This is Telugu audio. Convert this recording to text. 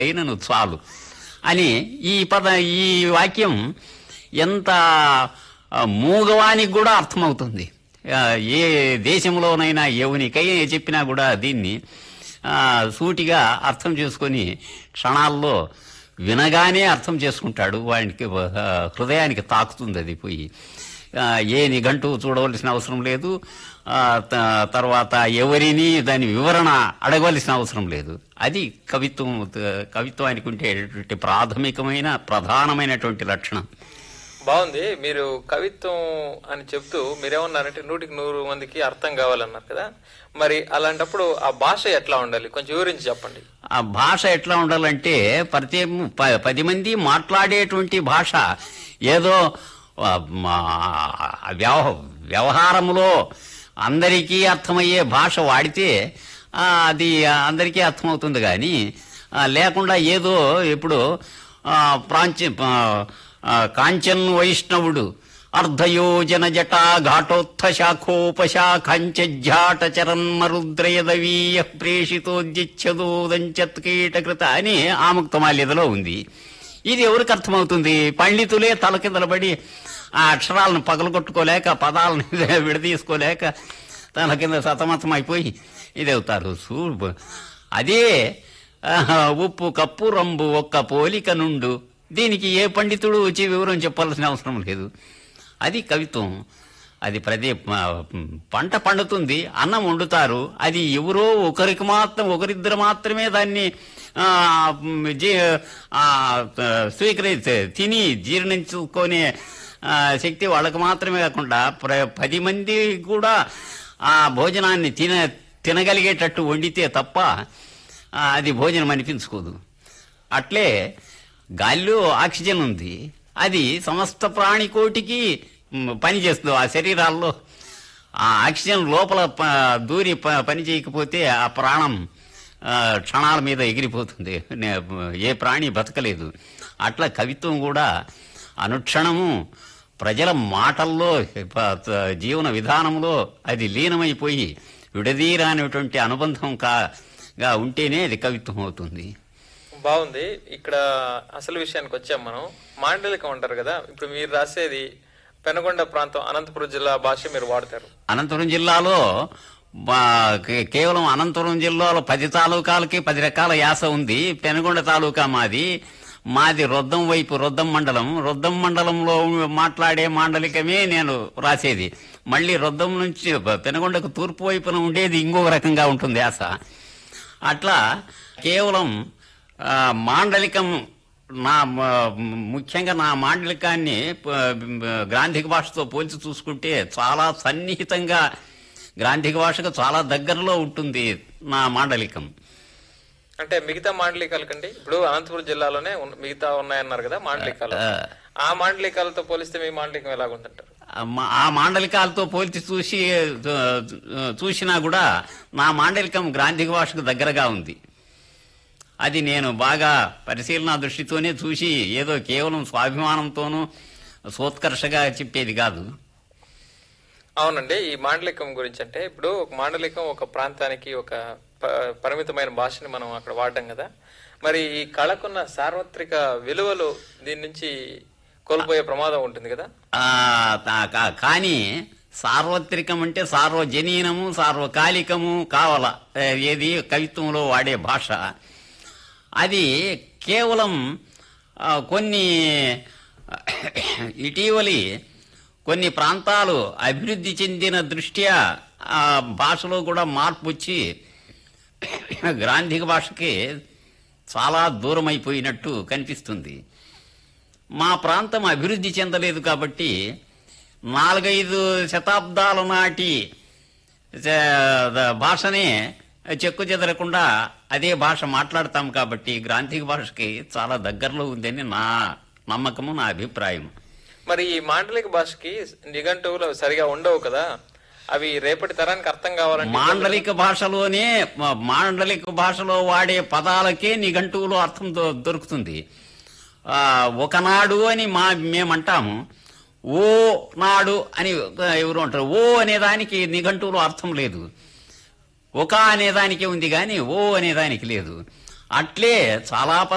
అయినను చాలు అని ఈ పద ఈ వాక్యం ఎంత ఆ, మూగవానికి కూడా అర్థమవుతుంది ఆ, ఏ దేశంలోనైనా ఎవనికై చెప్పినా కూడా దీన్ని ఆ, సూటిగా అర్థం చేసుకొని క్షణాల్లో వినగానే అర్థం చేసుకుంటాడు వానికి ఆ, హృదయానికి తాకుతుంది అది పోయి ఆ, ఏ నిఘంటు చూడవలసిన అవసరం లేదు ఆ, త- తర్వాత ఎవరిని దాని వివరణ అడగవలసిన అవసరం లేదు అది కవిత్వం త- కవిత్వానికి ఉండేటువంటి ప్రాథమికమైన ప్రధానమైనటువంటి లక్షణం బాగుంది మీరు కవిత్వం అని చెప్తూ మీరేమన్నారంటే నూటికి నూరు మందికి అర్థం కావాలన్నారు కదా మరి అలాంటప్పుడు ఆ భాష ఎట్లా ఉండాలి కొంచెం వివరించి చెప్పండి ఆ భాష ఎట్లా ఉండాలంటే ప్రతి ప- పది మంది మాట్లాడేటువంటి భాష ఏదో ఆ, మా వ్యవ వ్యవహారంలో అందరికీ అర్థమయ్యే భాష వాడితే ఆ, అది అందరికీ అర్థమవుతుంది కానీ ఆ, లేకుండా ఏదో ఇప్పుడు ఆ, ప్రాంచ ఆ, ఆ, కాంచన్ వైష్ణవుడు అర్ధయోజన జటా ఘాటోత్థ శాఖోపశాఖంచాట చరన్మరుద్రయదవీయ ప్రేషితోద్యచ్చదోదంచత్కీటకృత అని ఆముక్తమాల్యదలో ఉంది ఇది ఎవరికి అర్థమవుతుంది పండితులే తల కిందలబడి ఆ అక్షరాలను పగలగొట్టుకోలేక పదాలను విడదీసుకోలేక తల కింద సతమతం అయిపోయి ఇదవుతారు సూ అదే ఆహా, ఉప్పు కప్పు రంబు ఒక్క పోలిక నుండు దీనికి ఏ పండితుడు వచ్చి వివరం చెప్పాల్సిన అవసరం లేదు అది కవిత్వం అది ప్రతి ప- పంట పండుతుంది అన్నం వండుతారు అది ఎవరో ఒకరికి మాత్రం ఒకరిద్దరు మాత్రమే దాన్ని ఆ, జీ- ఆ, స్వీకరి తిని జీర్ణించుకునే ఆ, శక్తి వాళ్ళకి మాత్రమే కాకుండా ప్ర పది మంది కూడా ఆ భోజనాన్ని తిన తినగలిగేటట్టు వండితే తప్ప ఆ, అది భోజనం అనిపించుకోదు అట్లే గాలిలో ఆక్సిజన్ ఉంది అది సమస్త ప్రాణికోటికి మ్, పని చేస్తుంది ఆ శరీరాల్లో ఆ ఆక్సిజన్ లోపల ప- దూరి ప- పని చేయకపోతే ఆ ప్రాణం ఆ, క్షణాల మీద ఎగిరిపోతుంది నే- ఏ ప్రాణి బతకలేదు అట్లా కవిత్వం కూడా అనుక్షణము ప్రజల మాటల్లో ప- త- జీవన విధానంలో అది లీనమైపోయి విడదీరానటువంటి అనుబంధం కా గా ఉంటేనే అది కవిత్వం అవుతుంది బాగుంది ఇక్కడ అసలు విషయానికి వచ్చాం మనం మాండలికం అంటారు కదా ఇప్పుడు మీరు రాసేది పెనగొండ ప్రాంతం అనంతపురం జిల్లా భాష మీరు వాడతారు అనంతపురం జిల్లాలో బా- కే- కేవలం అనంతపురం జిల్లాలో పది తాలూకాలకి పది రకాల యాస ఉంది పెనుగొండ తాలూకా మాది మాది రొద్దం వైపు రొద్దం మండలం రొద్దం మండలంలో మాట్లాడే మాండలికమే నేను రాసేది మళ్ళీ రొద్దం నుంచి బ- పెనుగొండకు తూర్పు వైపున ఉండేది ఇంకొక రకంగా ఉంటుంది యాస అట్లా కేవలం ఆ, మాండలికం నా మ- ముఖ్యంగా నా మాండలికాన్ని ప- గ్రాంధిక భాషతో పోల్చి చూసుకుంటే చాలా సన్నిహితంగా గ్రాంధిక భాషకు చాలా దగ్గరలో ఉంటుంది నా మాండలికం అంటే మిగతా మాండలికాల కంటే ఇప్పుడు అనంతపురం జిల్లాలోనే ఉన్న- మిగతా ఉన్నాయన్నారు కదా మాండలికాలు ఆ మాండలికాలతో పోలిస్తే మీ మాండలికం ఎలాగుందంటారు ఆ మా- ఆ మాండలికాలతో పోల్చి చూసి చూ- చూసినా కూడా నా మాండలికం గ్రాంధిక భాషకు దగ్గరగా ఉంది అది నేను బాగా పరిశీలన దృష్టితోనే చూసి ఏదో కేవలం స్వాభిమానంతోనూ సోత్కర్షగా చెప్పేది కాదు అవునండి ఈ మాండలికం గురించి అంటే ఇప్పుడు ఒక మాండలికం ఒక ప్రాంతానికి ఒక ప- పరిమితమైన భాషని మనం అక్కడ వాడడం కదా మరి ఈ కళకున్న సార్వత్రిక విలువలు దీని నుంచి కోల్పోయే ప్రమాదం ఉంటుంది కదా ఆ, తా- కా- కానీ సార్వత్రికం అంటే సార్వజనీనము సార్వకాలికము కావాల ఏ, ఏది కవిత్వంలో వాడే భాష అది కేవలం ఆ, కొన్ని ఇటీవలి కొన్ని ప్రాంతాలు అభివృద్ధి చెందిన దృష్ట్యా ఆ భాషలో కూడా మార్పు వచ్చి గ్రాంధిక భాషకి చాలా దూరం అయిపోయినట్టు కనిపిస్తుంది మా ప్రాంతం అభివృద్ధి చెందలేదు కాబట్టి నాలుగైదు శతాబ్దాల నాటి చ- భాషనే చెక్కు చెదరకుండా అదే భాష మాట్లాడతాం కాబట్టి గ్రాంధిక భాషకి చాలా దగ్గరలో ఉందని నా నమ్మకము నా అభిప్రాయం మరి ఈ మాండలిక భాషకి నిఘంటువులు సరిగా ఉండవు కదా అవి రేపటి తరానికి అర్థం కావాలంటే మాండలిక భాషలోనే మా- మాండలిక భాషలో వాడే పదాలకే నిఘంటువులో అర్థం దొ- దొరుకుతుంది ఆ, ఒకనాడు అని మా మేమంటాము ఓ నాడు అని ఎవరు అంటారు ఓ అనే దానికి నిఘంటువులో అర్థం లేదు ఒక అనేదానికే ఉంది కానీ ఓ అనేదానికి లేదు అట్లే చాలా